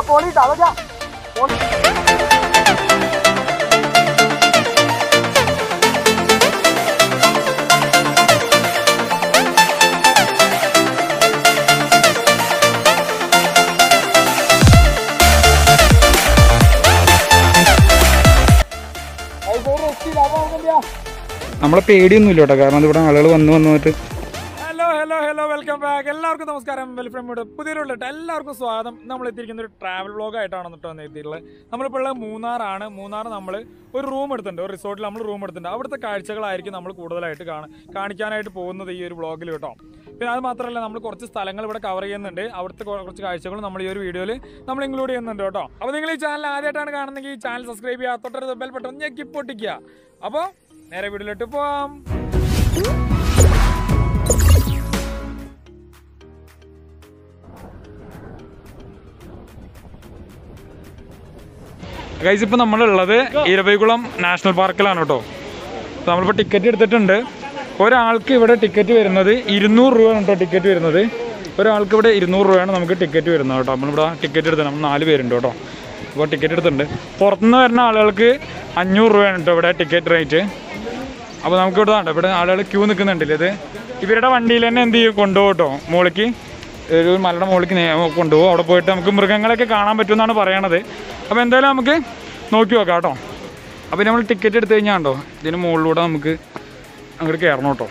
പൊളിട്ടാ അതൊക്കെ പൊളി നമ്മളെ പേടിയൊന്നുമില്ല കേട്ടോ കാരണം ഇവിടെ ആളുകൾ വന്ന് വന്ന് വന്നിട്ട് hello hello hello welcome back എല്ലാവർക്കും നമസ്കാരം വെൽഫ്രം വീട് പുതിയൊരുള്ളിട്ട് എല്ലാവർക്കും സ്വാഗതം നമ്മൾ എത്തിയിരിക്കുന്ന ഒരു ട്രാവൽ വ്ളോഗ് ആയിട്ടാണ് കേട്ടോ വന്ന് എത്തിയിട്ടുള്ളത് നമ്മളിപ്പോൾ ഉള്ളത് മൂന്നാറാണ് മൂന്നാർ നമ്മൾ ഒരു റൂം എടുത്തിട്ടുണ്ട് ഒരു റിസോർട്ടിൽ നമ്മൾ റൂം എടുത്തിട്ടുണ്ട് അവിടുത്തെ കാഴ്ചകളായിരിക്കും നമ്മൾ കൂടുതലായിട്ട് കാണ കാണിക്കാനായിട്ട് പോകുന്നത് ഈ ഒരു വ്ളോഗിൽ കേട്ടോ പിന്നെ അത് മാത്രമല്ല നമ്മൾ കുറച്ച് സ്ഥലങ്ങൾ ഇവിടെ കവർ ചെയ്യുന്നുണ്ട് അവിടുത്തെ കൊ- കുറച്ച് കാഴ്ചകളും നമ്മൾ ഈ ഒരു വീഡിയോയിൽ നമ്മൾ ഇൻക്ലൂഡ് ചെയ്യുന്നുണ്ട് കേട്ടോ അപ്പോൾ നിങ്ങൾ ഈ ചാനൽ ആദ്യമായിട്ടാണ് കാണുന്നതെങ്കിൽ ഈ ചാനൽ സബ്സ്ക്രൈബ് ചെയ്യുക തൊട്ടടുത്ത് ബെൽ ബട്ടൺ ഞെക്കി പൊട്ടിക്കുക അപ്പോൾ നേരെ വീഡിയോയിലോട്ട് പോവാം ഗൈസ് ഇപ്പൊ നമ്മളുള്ളത് ഇരവികുളം നാഷണൽ പാർക്കിലാണ് കേട്ടോ അപ്പൊ നമ്മളിപ്പോ ടിക്കറ്റ് എടുത്തിട്ടുണ്ട് ഒരാൾക്ക് ഇവിടെ ടിക്കറ്റ് വരുന്നത് ഇരുന്നൂറ് രൂപയാണ് കേട്ടോ ടിക്കറ്റ് വരുന്നത് ഒരാൾക്ക് ഇവിടെ ഇരുന്നൂറ് രൂപയാണ് നമുക്ക് ടിക്കറ്റ് വരുന്നത് കേട്ടോ നമ്മളിവിടെ ടിക്കറ്റ് എടുത്തത് നമ്മൾ നാല് പേരുണ്ട് കേട്ടോ അപ്പോൾ ടിക്കറ്റ് എടുത്തിട്ടുണ്ട് പുറത്തുനിന്ന് വരുന്ന ആളുകൾക്ക് അഞ്ഞൂറ് രൂപയാണ് കേട്ടോ ഇവിടെ ടിക്കറ്റ് റേറ്റ് അപ്പോൾ നമുക്ക് ഇവിടെ ഉണ്ട് ഇവിടെ ആളുകൾ ക്യൂ നിൽക്കുന്നുണ്ടല്ലേ ഇത് ഇവരുടെ വണ്ടിയിൽ തന്നെ എന്ത് ചെയ്യും കൊണ്ടുപോകും കേട്ടോ മുകളിലേക്ക് ഒരു മലയുടെ മുകളിലേക്ക് നേ- കൊണ്ടുപോകും അവിടെ പോയിട്ട് നമുക്ക് മൃഗങ്ങളെയൊക്കെ കാണാൻ പറ്റുമെന്നാണ് പറയണത് അപ്പോൾ എന്തായാലും നമുക്ക് നോക്കി നോക്കാം കേട്ടോ അപ്പോൾ നമ്മൾ ടിക്കറ്റ് എടുത്തു കഴിഞ്ഞാൽ ഉണ്ടോ ഇതിന് മുകളിലൂടെ നമുക്ക് അങ്ങോട്ട് കയറണം കേട്ടോ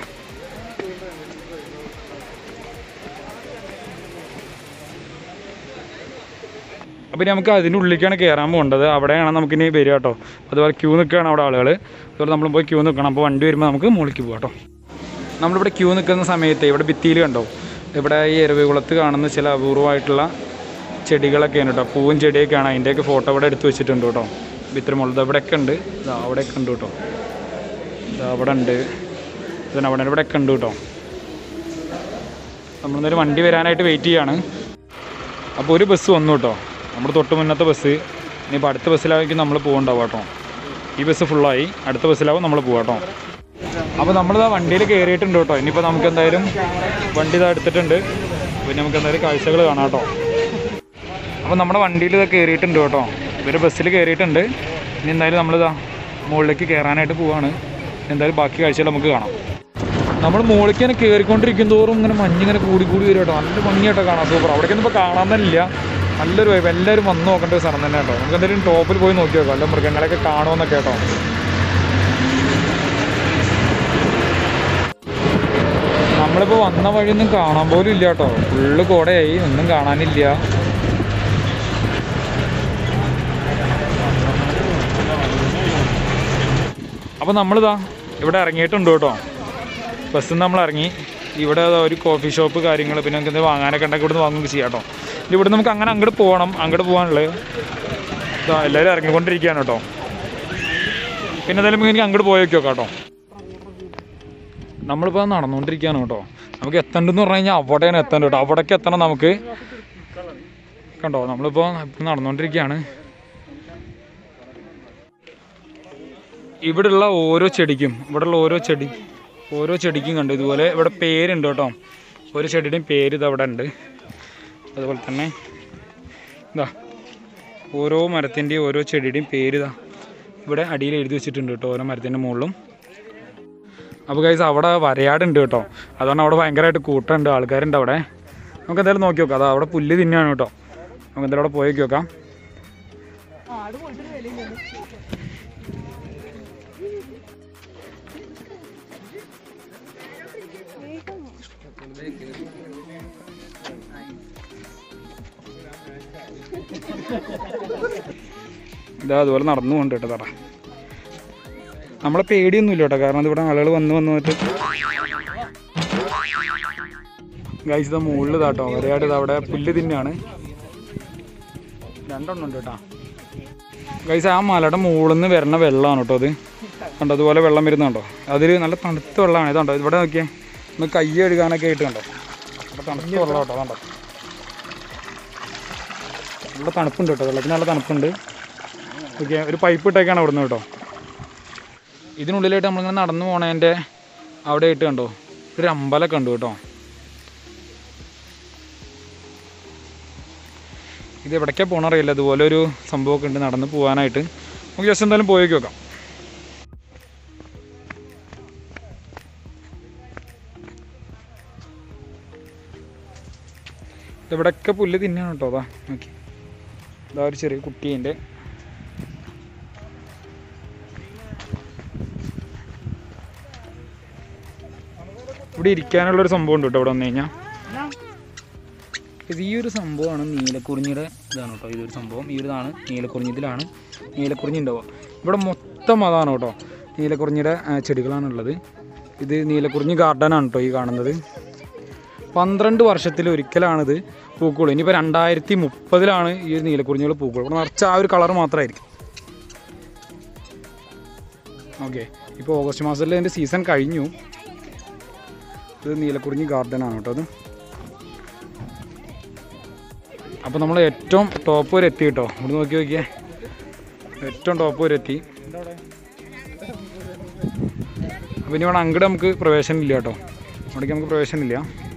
അപ്പോൾ ഇനി നമുക്ക് അതിൻ്റെ ഉള്ളിലേക്കാണ് കയറാൻ പോകേണ്ടത് അവിടെയാണ് നമുക്കിനി വരിക കേട്ടോ അതുപോലെ ക്യൂ നിൽക്കുകയാണ് അവിടെ ആളുകൾ അതുപോലെ നമ്മൾ പോയി ക്യൂ നിൽക്കണം അപ്പോൾ വണ്ടി വരുമ്പോൾ നമുക്ക് മുകളിലേക്ക് പോകാം കേട്ടോ നമ്മളിവിടെ ക്യൂ നിൽക്കുന്ന സമയത്ത് ഇവിടെ ഭിത്തിയിൽ കണ്ടോ ഇവിടെ ഈ എരവികുളത്ത് കാണുന്ന ചില അപൂർവമായിട്ടുള്ള ചെടികളൊക്കെയാണ് കേട്ടോ പൂവും ചെടിയൊക്കെയാണ് അതിൻ്റെയൊക്കെ ഫോട്ടോ ഇവിടെ എടുത്ത് വെച്ചിട്ടുണ്ട് കേട്ടോ ഭിത്തിരി മുകളിൽ ഇവിടെയൊക്കെ ഉണ്ട് ഇതാ അവിടെയൊക്കെ ഉണ്ട് കേട്ടോ ഇതാ അവിടെ ഉണ്ട് ഇതിന് അവിടെ ഇവിടെയൊക്കെ ഉണ്ട് കേട്ടോ നമ്മളിന്നൊരു വണ്ടി വരാനായിട്ട് വെയിറ്റ് ചെയ്യാണ് അപ്പോൾ ഒരു ബസ് വന്നു കേട്ടോ നമ്മുടെ തൊട്ട് മുന്നത്തെ ബസ് ഇനിയിപ്പോൾ അടുത്ത ബസ്സിലായിരിക്കും നമ്മൾ പോകണ്ടാവും കേട്ടോ ഈ ബസ് ഫുള്ളായി അടുത്ത ബസ്സിലാവും നമ്മൾ പോകാം കേട്ടോ അപ്പോൾ നമ്മളിതാ വണ്ടിയിൽ കയറിയിട്ടുണ്ട് കേട്ടോ ഇനിയിപ്പോൾ നമുക്ക് എന്തായാലും വണ്ടി ഇതാ എടുത്തിട്ടുണ്ട് പിന്നെ നമുക്ക് എന്തായാലും കാഴ്ചകൾ കാണാം കേട്ടോ അപ്പോൾ നമ്മുടെ വണ്ടിയിൽ ഇതാ കയറിയിട്ടുണ്ട് കേട്ടോ ഇവർ ബസ്സിൽ കയറിയിട്ടുണ്ട് ഇനി എന്തായാലും നമ്മളിതാ മുകളിലേക്ക് കയറാനായിട്ട് പോവാണ് എന്തായാലും ബാക്കി കാഴ്ചകൾ നമുക്ക് കാണാം നമ്മൾ മുകളിലേക്ക് ഇങ്ങനെ കയറിക്കൊണ്ടിരിക്കും തോറും ഇങ്ങനെ മഞ്ഞിങ്ങനെ കൂടി കൂടി വരും കേട്ടോ നല്ല ഭംഗിയായിട്ടോ കാണാം സൂപ്പർ അവിടേക്കൊന്നും ഇപ്പോൾ കാണാൻ തന്നെ ഇല്ല നല്ലൊരു വൈബ് എല്ലാവരും വന്ന് നോക്കേണ്ട ഒരു സ്ഥലം തന്നെ കേട്ടോ നമുക്ക് എന്തായാലും ടോപ്പിൽ പോയി നോക്കി നോക്കാം അല്ല മൃഗങ്ങളെയൊക്കെ കാണുമെന്നൊക്കെ കേട്ടോ നമ്മളിപ്പോൾ വന്ന വഴിയൊന്നും കാണാൻ പോലും ഇല്ല കേട്ടോ ഫുള്ള് കോടയായി ഒന്നും കാണാനില്ല അപ്പോൾ നമ്മളിതാ ഇവിടെ ഇറങ്ങിയിട്ടുണ്ട് കേട്ടോ ബസ്സിൽ നിന്ന് നമ്മൾ ഇറങ്ങി ഇവിടെ ദാ ഒരു കോഫി ഷോപ്പ് കാര്യങ്ങൾ പിന്നെ നമുക്ക് എന്തെങ്കിലും വാങ്ങാനൊക്കെ ഉണ്ടെങ്കിൽ ഇവിടുന്ന് വാങ്ങുകയൊക്കെ ചെയ്യാം കേട്ടോ ഇനി ഇവിടെ നമുക്ക് അങ്ങനെ അങ്ങോട്ട് പോകണം അങ്ങോട്ട് പോകാനുള്ളത് ഇതാ എല്ലാവരും ഇറങ്ങിക്കൊണ്ടിരിക്കുകയാണ് കേട്ടോ പിന്നെ എന്തായാലും എനിക്ക് അങ്ങോട്ട് പോയി നോക്കി നോക്കാം കേട്ടോ നമ്മളിപ്പോൾ നടന്നുകൊണ്ടിരിക്കുകയാണ് കേട്ടോ നമുക്ക് എത്തണ്ടെന്ന് പറഞ്ഞു കഴിഞ്ഞാൽ അവിടെയാണ് എത്തേണ്ടത് കേട്ടോ അവിടേക്ക് എത്തണം നമുക്ക് കണ്ടോ നമ്മളിപ്പോൾ ഇപ്പം നടന്നുകൊണ്ടിരിക്കുകയാണ് ഇവിടെയുള്ള ഓരോ ചെടിക്കും ഇവിടെയുള്ള ഓരോ ചെടി ഓരോ ചെടിക്കും കണ്ടു ഇതുപോലെ ഇവിടെ പേരുണ്ട് കേട്ടോ ഓരോ ചെടിയുടെയും പേര് ഇത് അവിടെ ഉണ്ട് അതുപോലെ തന്നെ ഇതാ ഓരോ മരത്തിൻ്റെയും ഓരോ ചെടിയുടെയും പേര് ഇതാ ഇവിടെ അടിയിൽ എഴുതി വെച്ചിട്ടുണ്ട് കേട്ടോ ഓരോ മരത്തിൻ്റെ മുകളിലും അപ്പോൾ കൈസ് അവിടെ വരയാടുണ്ട് കേട്ടോ അതുകൊണ്ട് അവിടെ ഭയങ്കരമായിട്ട് കൂട്ടമുണ്ട് ആൾക്കാരുണ്ട് അവിടെ നമുക്ക് എന്തായാലും നോക്കി നോക്കാം അത് അവിടെ പുല്ല് തിന്നാണ് കേട്ടോ നമുക്ക് എന്തായാലും അവിടെ പോയി നോക്കി നോക്കാം ഇതാ അതുപോലെ നടന്നു കൊണ്ട് കേട്ടോ തറ നമ്മളെ പേടിയൊന്നുമില്ല കേട്ടോ കാരണം ഇവിടെ ആളുകൾ വന്ന് വന്ന് വന്നിട്ട് ഗൈസ് ഇതാ മുകളിൽ ഇതാട്ടോ വരയാട് ഇത് അവിടെ പുല്ല് തിന്നാണ് രണ്ടെണ്ണം ഉണ്ട് കേട്ടോ ഗൈസ് ആ മലയുടെ മുകളിൽ നിന്ന് വരുന്ന വെള്ളമാണ് കേട്ടോ അത് കണ്ടോ അതുപോലെ വെള്ളം വരുന്നുണ്ടോ അതൊരു നല്ല തണുത്ത വെള്ളമാണ് ഇതുണ്ടോ ഇവിടെ നോക്കിയേ ഒന്ന് കൈ കഴുകാനൊക്കെ ആയിട്ട് കണ്ടോ അപ്പോൾ തണുത്ത വെള്ളം കേട്ടോ അതുണ്ടോ നല്ല തണുപ്പുണ്ട് കേട്ടോ വെള്ളത്തിന് നല്ല തണുപ്പുണ്ട് ഓക്കെ ഒരു പൈപ്പ് ഇട്ടേക്കാണ് ഇവിടുന്ന് കേട്ടോ ഇതിനുള്ളിലായിട്ട് നമ്മളിങ്ങനെ നടന്നു പോണതിൻ്റെ അവിടെ ആയിട്ട് കണ്ടോ ഒരു അമ്പലമൊക്കെ ഉണ്ട് കേട്ടോ ഇത് എവിടേക്കാണ് പോകണറിയില്ല അതുപോലെ ഒരു സംഭവമൊക്കെ ഉണ്ട് നടന്ന് പോകാനായിട്ട് നമുക്ക് ജസ്റ്റ് എന്തായാലും പോയേക്ക് നോക്കാം ഇവിടെയൊക്കെ പുല്ല് തിന്നാണ് കേട്ടോ അതാ നോക്കി ഇതാ ഒരു ചെറിയ കുട്ടീൻ്റെ ഇവിടെ ഇരിക്കാനുള്ളൊരു സംഭവം ഉണ്ട് കേട്ടോ ഇവിടെ വന്നു കഴിഞ്ഞാൽ ഇത് ഈ ഒരു സംഭവമാണ് നീലക്കുറിഞ്ഞിയുടെ ഇതാണ് കേട്ടോ ഇതൊരു സംഭവം ഈ ഒരു ഇതാണ് നീലക്കുറിഞ്ഞിതിലാണ് നീലക്കുറിഞ്ഞി ഉണ്ടാവുക ഇവിടെ മൊത്തം അതാണ് കേട്ടോ നീലക്കുറിഞ്ഞിയുടെ ആ, ചെടികളാണുള്ളത് ഇത് നീലക്കുറിഞ്ഞി ഗാർഡനാണ് കേട്ടോ ഈ കാണുന്നത് പന്ത്രണ്ട് വർഷത്തിൽ ഒരിക്കലാണിത് പൂക്കുള്ളൂ ഇനിയിപ്പോൾ രണ്ടായിരത്തി മുപ്പതിലാണ് ഈ ഒരു നീലക്കുറിഞ്ഞികൾ പൂക്കുള്ളൂ ഇവിടെ നിറച്ച ആ ഒരു കളർ മാത്രമായിരിക്കും ഓക്കെ ഇപ്പോൾ ഓഗസ്റ്റ് മാസത്തിൽ ഇതിൻ്റെ സീസൺ കഴിഞ്ഞു ഇത് നീലക്കുറിഞ്ഞി ഗാർഡനാണ് കേട്ടോ അത് അപ്പോൾ നമ്മൾ ഏറ്റവും ടോപ്പ് വരെ എത്തി കേട്ടോ ഇവിടെ നോക്കി നോക്കിയേ ഏറ്റവും ടോപ്പ് വരെ എത്തി അപ്പോൾ ഇനി ഇവിടെ അങ്ങോട്ട് നമുക്ക് പ്രവേശനമില്ല കേട്ടോ അവിടേക്ക് നമുക്ക് പ്രവേശനമില്ല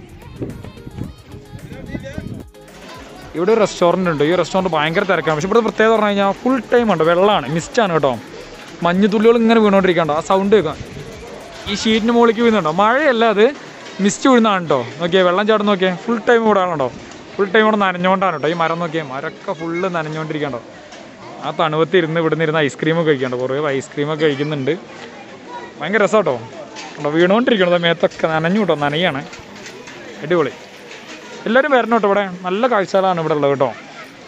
ഇവിടെ ഒരു റെസ്റ്റോറൻറ്റ് ഉണ്ട് ഈ റെസ്റ്റോറൻറ്റ് ഭയങ്കര തിരക്കാണ് പക്ഷേ ഇവിടെ പ്രത്യേകത പറഞ്ഞു കഴിഞ്ഞാൽ ഫുൾ ടൈം ഉണ്ട് വെള്ളമാണ് മിസ്റ്റാണ് കേട്ടോ മഞ്ഞുതുള്ളികൾ ഇങ്ങനെ വീണുകൊണ്ടിരിക്കണ്ടോ ആ സൗണ്ട് കേൾക്കാം ഈ ഷീറ്റിന് മുകളിലേക്ക് വീഴുന്നുണ്ടോ മഴയല്ല അത് മിസ്റ്റ് വീഴുന്നതാണ് കേട്ടോ നോക്കിയേ വെള്ളം ചാടുന്ന നോക്കിയേ ഫുൾ ടൈം ഇവിടെ ആണോ ഫുൾ ടൈം ഇവിടെ നനഞ്ഞുകൊണ്ടാണ് കേട്ടോ ഈ മരം നോക്കിയേ മരമൊക്കെ ഫുള്ള് നനഞ്ഞുകൊണ്ടിരിക്കണ്ടോ ആ തണുപത്ത് ഇരുന്ന് ഇവിടെ നിന്ന് ഇരുന്ന് ഐസ്ക്രീമൊക്കെ കഴിക്കണ്ടോ കുറേ ഐസ്ക്രീമൊക്കെ കഴിക്കുന്നുണ്ട് ഭയങ്കര രസം കേട്ടോ കേട്ടോ വീണുകൊണ്ടിരിക്കണത് മേത്തൊക്കെ നനഞ്ഞു കേട്ടോ നനയാണ് അടിപൊളി എല്ലാവരും വരണം കേട്ടോ ഇവിടെ നല്ല കാഴ്ചകളാണ് ഇവിടെ ഉള്ളത് കേട്ടോ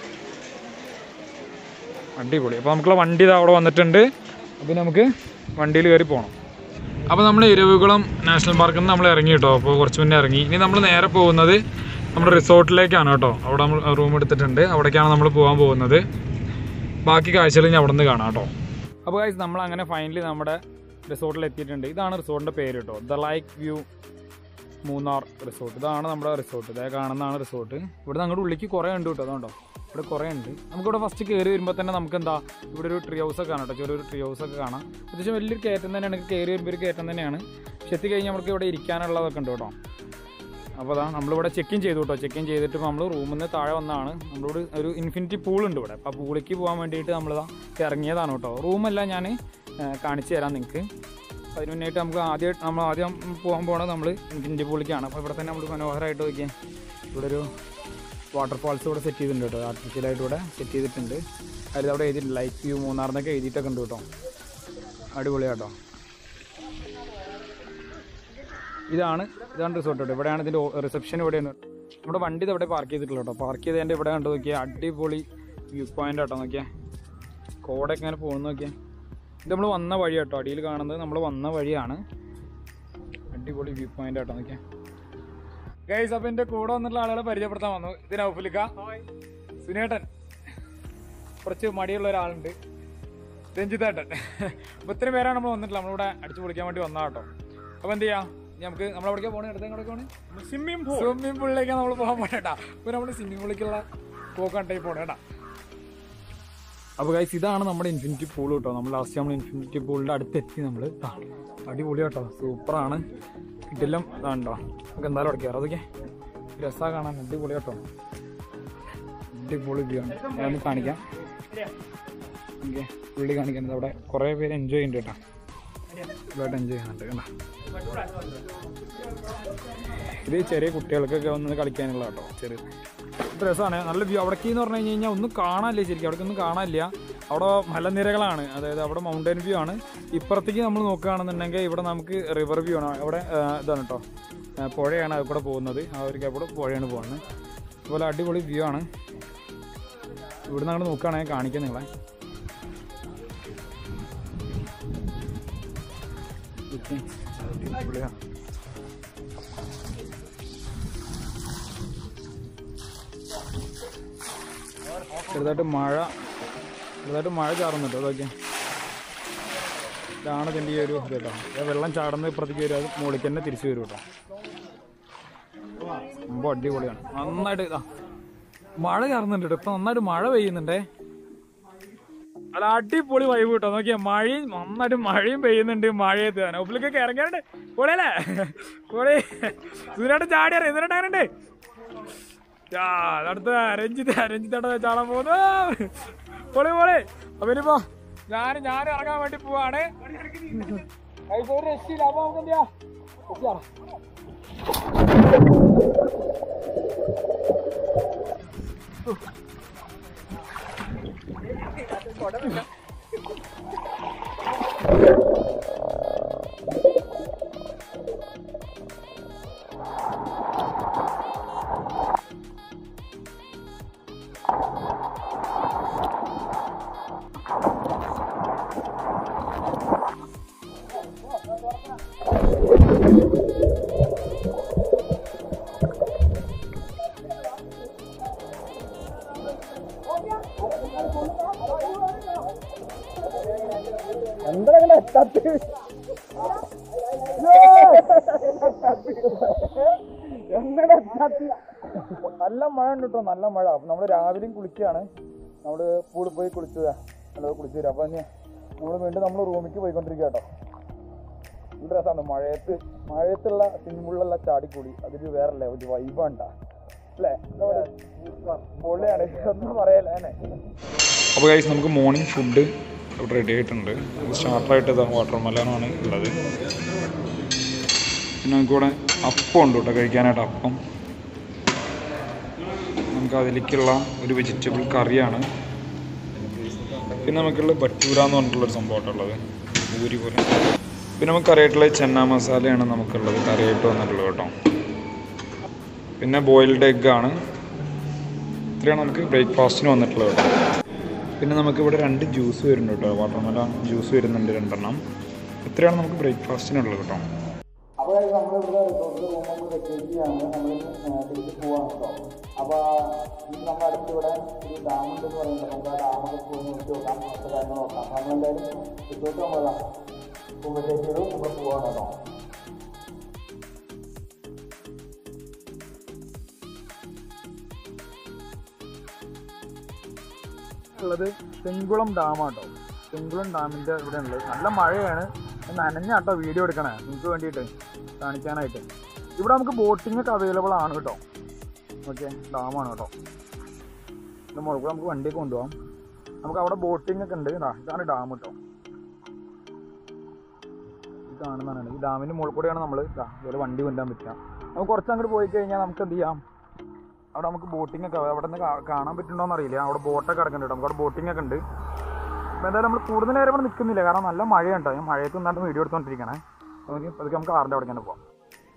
അടിപൊളി അപ്പോൾ നമുക്കുള്ള വണ്ടി ഇതാ അവിടെ വന്നിട്ടുണ്ട് അപ്പോൾ നമുക്ക് വണ്ടിയിൽ കയറി പോകണം അപ്പോൾ നമ്മൾ ഇരവികുളം നാഷണൽ പാർക്കിൽ നിന്ന് നമ്മൾ ഇറങ്ങി കേട്ടോ അപ്പോൾ കുറച്ച് മുന്നേ ഇറങ്ങി ഇനി നമ്മൾ നേരെ പോകുന്നത് നമ്മുടെ റിസോർട്ടിലേക്കാണ് കേട്ടോ അവിടെ നമ്മൾ റൂം എടുത്തിട്ടുണ്ട് അവിടേക്കാണ് നമ്മൾ പോകാൻ പോകുന്നത് ബാക്കി കാഴ്ചകൾ ഇനി അവിടെ നിന്ന് കാണാം കേട്ടോ അപ്പോൾ കാഴ്ച നമ്മൾ അങ്ങനെ ഫൈനലി നമ്മുടെ റിസോർട്ടിൽ എത്തിയിട്ടുണ്ട് ഇതാണ് റിസോർട്ടിൻ്റെ പേര് കേട്ടോ the like view Munnar resort ഇതാണ് നമ്മുടെ റിസോർട്ട് ഇതേ കാണുന്നതാണ് റിസോർട്ട് ഇവിടെ അങ്ങോട്ട് ഉള്ളിലേക്ക് കുറേ ഉണ്ട് കേട്ടോ അതുകൊണ്ടോ ഇവിടെ കുറേ ഉണ്ട് നമുക്കിവിടെ ഫസ്റ്റ് കയറി വരുമ്പോൾ തന്നെ നമുക്ക് എന്താ ഇവിടെ ഒരു ട്രീ ഹൗസ് ഒക്കെ കാണാം കേട്ടോ ചെറിയൊരു ട്രീ ഹൗസ് ഒക്കെ കാണാം അത്യാവശ്യം വലിയൊരു കയറ്റം തന്നെയാണ് കയറി വരുമ്പോൾ ഒരു കയറ്റം തന്നെയാണ് പക്ഷെ എത്തി കഴിഞ്ഞാൽ നമുക്ക് ഇവിടെ ഇരിക്കാനുള്ളതൊക്കെ ഉണ്ട് കേട്ടോ അപ്പോൾ അതാ നമ്മളിവിടെ ചെക്ക് ഇൻ ചെയ്തു കേട്ടോ ചെക്ക് ഇൻ ചെയ്തിട്ട് നമ്മൾ റൂമിൽ നിന്ന് താഴെ വന്നതാണ് നമ്മളോട് ഒരു ഇൻഫിനിറ്റി പൂൾ ഉണ്ട് ഇവിടെ അപ്പോൾ ആ പൂളിലേക്ക് പോകാൻ വേണ്ടിയിട്ട് നമ്മളിതാ ഇറങ്ങിയതാണ് കേട്ടോ റൂമല്ല ഞാൻ കാണിച്ചു തരാം നിങ്ങൾക്ക് അപ്പോൾ അതിന് മുന്നായിട്ട് നമുക്ക് ആദ്യം നമ്മൾ ആദ്യം പോകാൻ പോകണത് നമ്മൾ ഇൻഫിനിറ്റി പൂളിലേക്കാണ് അപ്പോൾ ഇവിടെ തന്നെ നമ്മൾ മനോഹരമായിട്ട് നോക്കിയാൽ ഇവിടെ ഒരു വാട്ടർഫാൾസ് ഇവിടെ സെറ്റ് ചെയ്തിട്ടുണ്ട് കേട്ടോ ആർട്ടിഫിഷ്യലായിട്ട് ഇവിടെ സെറ്റ് ചെയ്തിട്ടുണ്ട് അതിൽ അവിടെ എഴുതിയിട്ടുണ്ട് ലൈറ്റ് വ്യൂ മൂന്നാറിനൊക്കെ എഴുതിയിട്ടൊക്കെ ഉണ്ട് കേട്ടോ അടിപൊളിയാട്ടോ ഇതാണ് ഇതാണ് റിസോർട്ട് കേട്ടോ ഇവിടെയാണ് ഇതിൻ്റെ റിസപ്ഷൻ ഇവിടെയാണ് നമ്മുടെ വണ്ടി ഇത് ഇവിടെ പാർക്ക് ചെയ്തിട്ടുള്ളൂ കേട്ടോ പാർക്ക് ചെയ്തതിൻ്റെ ഇവിടെ കണ്ടു നോക്കിയാൽ അടിപൊളി വ്യൂ പോയിന്റ് കേട്ടോ നോക്കിയാൽ കോടൊക്കെ ഇങ്ങനെ പോകുന്ന നോക്കിയാൽ ഇത് നമ്മൾ വന്ന വഴി കേട്ടോ അടിയിൽ കാണുന്നത് നമ്മൾ വന്ന വഴിയാണ് അടിപൊളി വ്യൂ പോയിന്റ് കേട്ടോ നോക്കിയാൽ ഗൈസ് അപ്പം എൻ്റെ കൂടെ വന്നിട്ടുള്ള ആളുകളെ പരിചയപ്പെടുത്താൻ വന്നു ഇത് നൗഫുലിക്ക സുനേട്ടൻ കുറച്ച് മടിയുള്ള ഒരാളുണ്ട് രഞ്ജിതേട്ടൻ അപ്പോൾ ഇത്രയും പേരാണ് നമ്മൾ വന്നിട്ടില്ല നമ്മളിവിടെ അടിച്ചു പൊളിക്കാൻ വേണ്ടി വന്നാ കേട്ടോ അപ്പോൾ എന്ത് ചെയ്യാം ഇനി നമുക്ക് നമ്മൾ എവിടേക്കാണ് പോകണേ അടുത്ത എങ്ങോട്ടേക്ക് പോകണേ സ്വിമ്മിംഗ് പൂൾ സ്വിമ്മിംഗ് പൂളിലേക്കാണ് നമ്മൾ പോകാൻ പോകേട്ടാ അപ്പോൾ നമ്മൾ സ്വിമ്മിംഗ് പൂളിലേക്കുള്ള പോക്കാണ്ടായി പോകണേ കേട്ടാ അപ്പോൾ ഗൈസ് ഇതാണ് നമ്മുടെ ഇൻഫിനിറ്റി പൂൾ കേട്ടോ നമ്മൾ ലാസ്റ്റ് നമ്മൾ ഇൻഫിനിറ്റി പൂളിൻ്റെ അടുത്തെത്തി നമ്മൾ അടിപൊളി കേട്ടോ സൂപ്പറാണ് ഇതെല്ലാം ഇതാണ്ടോ നമുക്ക് എന്തായാലും അവിടെ കയറാം അതൊക്കെ രസമാണ് കാണാൻ അടിപൊളി കേട്ടോ അടിപൊളി വ്യൂ ആണ് ഞാനൊന്ന് കാണിക്കാം ഓക്കെ പുള്ളി കാണിക്കുന്നത് അവിടെ കുറേ പേര് എൻജോയ് ചെയ്യുന്നുണ്ട് കേട്ടോ ഇതായിട്ട് എൻജോയ് ചെയ്യുന്നുണ്ട് കേട്ടോ ഇത് ചെറിയ കുട്ടികൾക്കൊക്കെ വന്ന് കളിക്കാനുള്ള കേട്ടോ ചെറിയ ഇത് രസമാണ് നല്ല വ്യൂ അവിടേക്ക് എന്ന് പറഞ്ഞു കഴിഞ്ഞാൽ ഒന്നും കാണാനില്ല ശരിക്കും അവിടേക്ക് ഒന്നും കാണാനില്ല അവിടെ മലനിരകളാണ് അതായത് അവിടെ മൗണ്ടൻ വ്യൂ ആണ് ഇപ്പുറത്തേക്ക് നമ്മൾ നോക്കുകയാണെന്നുണ്ടെങ്കിൽ ഇവിടെ നമുക്ക് റിവർ വ്യൂ ആണ് അവിടെ ആ, ഇതാണ് കേട്ടോ ആ, പുഴയാണ് അത് കൂടെ പോകുന്നത് ആ ഒരു കൂടെ പുഴയാണ് പോകുന്നത് അതുപോലെ അടിപൊളി വ്യൂ ആണ് ഇവിടുന്ന് അങ്ങോട്ട് നോക്കുകയാണെങ്കിൽ കാണിക്കാം നിങ്ങളെ ഓക്കെ. അടിപൊളിയാണ് ചെറുതായിട്ട് മഴ ചെറുതായിട്ട് മഴ ചാറുന്നുണ്ട് അതൊക്കെ ഇതാണ് ഇതിൻ്റെ ഈ ഒരു ഇത് കേട്ടോ ഇത് വെള്ളം ചാടുന്ന ഇപ്പുറത്തേക്ക് വരും അത് മുകളിലേക്ക് തന്നെ തിരിച്ചു വരും കേട്ടോ സംഭവം അടിപൊളിയാണ് നന്നായിട്ട് ഇതാ മഴ ചാറുന്നുണ്ട് കേട്ടോ ഇപ്പം നന്നായിട്ട് മഴ പെയ്യുന്നുണ്ടേ അല്ല അടിപൊളി വൈബ് കേട്ടോ നോക്കിയാ മഴയും നന്നായിട്ട് മഴയും പെയ്യുന്നുണ്ട് മഴയത്ത് തന്നെ ഉപ്പിലേക്കൊക്കെ ഇറങ്ങിയാറുണ്ട് പൊളിയല്ലേ പൊളി ഇതിനായിട്ട് ചാടിയാറേ ഇതിനായിട്ട് അങ്ങനെ യാ, അടുത്ത രഞ്ജിത്ത് രഞ്ജിത്തേട്ട ചാടാൻ പോകുന്നു പൊളി പൊളി അപ്പൊ ഇനിയിപ്പോ ഞാൻ ഞാൻ ഇറങ്ങാൻ വേണ്ടി പോവാണ് അതിപ്പോ ഒരു രക്ഷയില്ല അപ്പൊ നമുക്ക് എന്ത് ചെയ്യാം രക്ഷയാണ്. നല്ല മഴ ഉണ്ട് കേട്ടോ നല്ല മഴ അപ്പൊ നമ്മള് രാവിലെയും കുളിക്കുകയാണ് നമ്മള് പൂളിൽ പോയി കുളിച്ചതാ നല്ല കുളിച്ചു വരും അപ്പൊ ഇനി നമ്മള് വീണ്ടും നമ്മൾ റൂമിലേക്ക് പോയിക്കൊണ്ടിരിക്കുക കേട്ടോ നല്ല രസമാണ് മഴയത്ത് മഴയത്തുള്ള സ്വിമ്മിങ്ങിലുള്ള ചാടിക്കൂടി അതൊരു വേറെ ലെവൽ വൈബാണ്ട അല്ലേ പൊള്ളിയാണ് ഒന്നും പറയല്ലേ അപ്പോൾ ഗൈസ് നമുക്ക് മോർണിംഗ് ഫുഡ് ഇവിടെ റെഡി ആയിട്ടുണ്ട് സ്റ്റാർട്ടറായിട്ട് ഇതാ വാട്ടർ മെലനാണ് ഉള്ളത് പിന്നെ നമുക്കിവിടെ അപ്പം ഉണ്ട് കേട്ടോ കഴിക്കാനായിട്ട് അപ്പം നമുക്ക് അതിലേക്കുള്ള ഒരു വെജിറ്റബിൾ കറിയാണ് പിന്നെ നമുക്കുള്ള ബട്ടൂര എന്ന് പറഞ്ഞിട്ടുള്ളൊരു സംഭവമായിട്ടുള്ളത് ഊരി പോലെ പിന്നെ നമുക്ക് കറിയായിട്ടുള്ള ചെന്ന മസാലയാണ് നമുക്കുള്ളത് കറിയായിട്ട് വന്നിട്ടുള്ളത് കേട്ടോ പിന്നെ ബോയിൽഡ് എഗ് ആണ് ഇത്രയാണ് നമുക്ക് ബ്രേക്ക്ഫാസ്റ്റിന് വന്നിട്ടുള്ളത് കേട്ടോ പിന്നെ നമുക്ക് ഇവിടെ രണ്ട് ജ്യൂസ് വരുന്നുണ്ട് കേട്ടോ വാട്ടർമെലൺ ജ്യൂസ് വരുന്നുണ്ട് രണ്ടെണ്ണം ഇത്രയാണ് നമുക്ക് ബ്രേക്ക്ഫാസ്റ്റിനുള്ളത് കേട്ടോ അപ്പോൾ നമ്മളിവിടെ റിസോർട്ടിൽ റൂം നമ്മൾ വെക്കേറ്റ് ചെയ്യാണ് നമ്മൾ തിരിച്ച് പോവാണ് കേട്ടോ അപ്പോൾ ഇനി നമ്മുടെ അടുത്ത് ഇവിടെ ഒരു ഡാം ഉണ്ടെന്ന് പറയുന്നത് നമുക്ക് ആ ഡാമൊക്കെ പോയി നോക്കി നോക്കാം അടുത്ത കാര്യങ്ങൾ നോക്കാം നമ്മളെന്തായാലും റിസോർട്ട് നമ്മളതാ റൂം വെക്കേറ്റ് ചെയ്തു നമ്മൾ പോവാണ് കേട്ടോ ഉള്ളത് ചെങ്കുളം ഡാമാട്ടോ ചെങ്കുളം ഡാമിൻ്റെ ഇവിടെ ഉള്ളത് നല്ല മഴയാണ് നനഞ്ഞാട്ടോ വീഡിയോ എടുക്കണേ നിങ്ങൾക്ക് വേണ്ടിയിട്ട് കാണിക്കാനായിട്ട് ഇവിടെ നമുക്ക് ബോട്ടിംഗ് ഒക്കെ അവൈലബിൾ ആണ് കേട്ടോ ഓക്കെ ഡാമാണ് കേട്ടോ ഇത് മുകളിൽ കൂടെ നമുക്ക് വണ്ടിയൊക്കെ കൊണ്ടുപോകാം നമുക്ക് അവിടെ ബോട്ടിംഗ് ഒക്കെ ഉണ്ട് ഇതാ ഇതാണ് ഡാം കേട്ടോ ഇത് കാണുന്നതാണ് ഈ ഡാമിൻ്റെ മുകളിൽ കൂടെയാണ് നമ്മൾ ഇതുപോലെ വണ്ടി കൊണ്ടുപോകാൻ പറ്റുക നമുക്ക് കുറച്ച് അങ്ങോട്ട് പോയി കഴിഞ്ഞാൽ നമുക്ക് എന്ത് ചെയ്യാം അവിടെ നമുക്ക് ബോട്ടിംഗ് ഒക്കെ അവിടെ നിന്ന് കാണാൻ പറ്റുന്നുണ്ടോന്ന് അറിയില്ല അവിടെ ബോട്ടൊക്കെ കിടക്കുന്നുണ്ട് നമുക്ക് അവിടെ ബോട്ടിംഗ് ഒക്കെ ഉണ്ട് അപ്പോൾ എന്തായാലും നമ്മൾ കൂടുതൽ നേരം ഇവിടെ നിൽക്കുന്നില്ല കാരണം നല്ല മഴയുണ്ടോ ഞാൻ മഴയത്ത് നിന്നാണ്ട് വീഡിയോ എടുത്തോണ്ടിരിക്കണേ നമുക്ക് അതൊക്കെ നമുക്ക് കാറിൻ്റെ അവിടെ തന്നെ പോവാം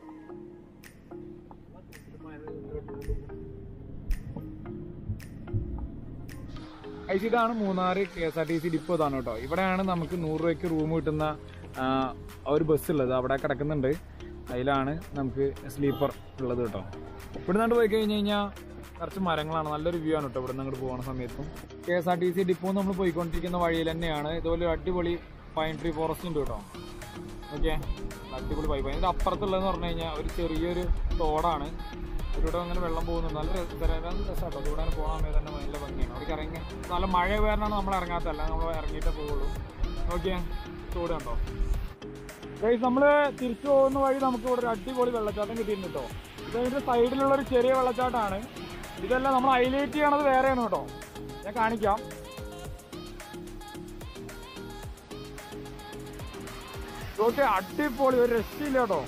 ഐസ് ഇതാണ് Munnar K S R T C depot ഇതാണ് കേട്ടോ ഇവിടെയാണ് നമുക്ക് നൂറ് രൂപയ്ക്ക് റൂം കിട്ടുന്ന ആ, ആ ഒരു ബസ് ഉള്ളത് അവിടെ കിടക്കുന്നുണ്ട് അതിലാണ് നമുക്ക് സ്ലീപ്പർ ഉള്ളത് കേട്ടോ ഇവിടെ നിന്ന് പോയി കഴിഞ്ഞ് കഴിഞ്ഞാൽ കുറച്ച് മരങ്ങളാണ് നല്ലൊരു വ്യൂ ആണ് കേട്ടോ ഇവിടെ നിന്ന് അങ്ങോട്ട് പോകുന്ന സമയത്തും K S R T C depot നമ്മൾ പോയിക്കൊണ്ടിരിക്കുന്ന വഴിയിൽ തന്നെയാണ് ഇതുപോലെ ഒരു അടിപൊളി പൈൻ ട്രീ ഫോറസ്റ്റ് ഉണ്ട് കേട്ടോ ഓക്കെ അടിപൊളി പൈപ്പ് അതിൻ്റെ അപ്പുറത്തുള്ളതെന്ന് പറഞ്ഞു കഴിഞ്ഞാൽ ഒരു ചെറിയൊരു തോടാണ് അതിലൂടെ അങ്ങനെ വെള്ളം പോകുന്നുണ്ട് നല്ല രസമാണ് രസമാട്ടോ ഇവിടെ അങ്ങനെ പോകാൻ സമയത്ത് തന്നെ നല്ല ഭംഗിയാണ് അവിടേക്ക് ഇറങ്ങി നല്ല മഴ കാരണമാണ് നമ്മൾ ഇറങ്ങാത്തല്ല നമ്മൾ ഇറങ്ങിയിട്ടേ പോകുള്ളൂ ഓക്കെ തോട് കണ്ടോ ഗൈസ് നമ്മൾ തിരിച്ചു പോകുന്ന വഴി നമുക്ക് ഇവിടെ ഒരു അടിപൊളി വെള്ളച്ചാട്ടം കിട്ടിയിട്ടുണ്ട് കേട്ടോ ഇത് അതിൻ്റെ സൈഡിലുള്ള ഒരു ചെറിയ വെള്ളച്ചാട്ടമാണ് ഇതെല്ലാം നമ്മൾ ഹൈലൈറ്റ് ചെയ്യണത് വേറെയാണ് കേട്ടോ ഞാൻ കാണിക്കാം ഓക്കെ അടിപൊളി ഒരു രക്ഷയില്ല കേട്ടോ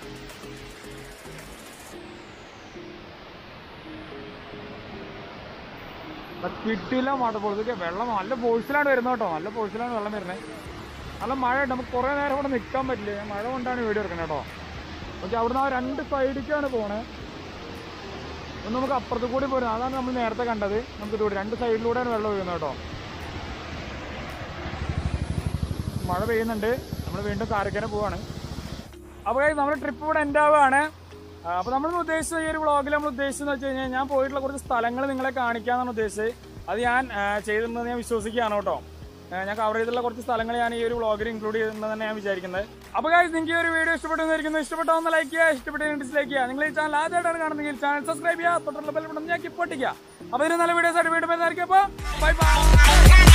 കിട്ടില്ല വാട്ടർഫോൾ ഇതൊക്കെ വെള്ളം നല്ല ഫോഴ്സിലാണ് വരുന്നത് കേട്ടോ നല്ല ഫോഴ്സിലാണ് വെള്ളം വരുന്നത് നല്ല മഴ ഉണ്ട് നമുക്ക് കുറേ നേരം ഇവിടെ നിൽക്കാൻ പറ്റില്ല ഞാൻ മഴ കൊണ്ടാണ് വീഡിയോ എടുക്കുന്നത് കേട്ടോ ഓക്കെ അവിടുന്ന് ആ രണ്ട് സൈഡിലേക്കാണ് പോണേ ഒന്ന് നമുക്ക് അപ്പുറത്ത് കൂടി പോരും അതാണ് നമ്മൾ നേരത്തെ കണ്ടത് നമുക്ക് ഇതുകൂടി രണ്ട് സൈഡിലൂടെയാണ് വെള്ളം ഒഴുകുന്നത് കേട്ടോ മഴ പെയ്യുന്നുണ്ട് നമ്മൾ വീണ്ടും കാരക്കര പോവാണ് അപ്പോൾ നമ്മുടെ ട്രിപ്പ് ഇവിടെ എൻഡ് ആവുകയാണ് അപ്പോൾ നമ്മൾ ഉദ്ദേശിച്ച ഈ ഒരു വ്ളോഗിൽ നമ്മൾ ഉദ്ദേശിച്ചെന്ന് വെച്ച് കഴിഞ്ഞാൽ ഞാൻ പോയിട്ടുള്ള കുറച്ച് സ്ഥലങ്ങൾ നിങ്ങളെ കാണിക്കാന്നാണ് ഉദ്ദേശിച്ചത് അത് ഞാൻ ആ, ചെയ്തിട്ടുണ്ടെന്ന് ഞാൻ വിശ്വസിക്കുകയാണ് കേട്ടോ ആ, ഞാൻ കവർ ചെയ്തിട്ടുള്ള കുറച്ച് സ്ഥലങ്ങൾ ഞാൻ ഈ ഒരു വ്ളോഗിൽ ഇൻക്ലൂഡ് ചെയ്തിട്ടുണ്ടെന്ന് ഞാൻ വിചാരിക്കുന്നത് അപ്പോൾ guys നിങ്ങൾക്ക് ഈ ഒരു വീഡിയോ ഇഷ്ടപ്പെട്ടെന്നിരിക്കുന്നു ഇഷ്ടപ്പെട്ടോ ഒന്ന് ലൈക്ക് ചെയ്യുക ഇഷ്ടപ്പെട്ടെങ്കിൽ ഡിസ്ലൈക്ക് ചെയ്യുക നിങ്ങൾ ഈ ചാനൽ ആദ്യമായിട്ടാണ് കാണുന്നതെങ്കിൽ ചാനൽ സബ്സ്ക്രൈബ് ചെയ്യുക തൊട്ടുള്ള ബെൽ ബട്ടൺ ഞാൻ കിപ്പൊട്ടിക്കുക അപ്പോൾ ഇതിന് നല്ല വീഡിയോസ് ആയിട്ട് വീണ്ടും വരുന്നതായിരിക്കും അപ്പോൾ ബൈ ബൈ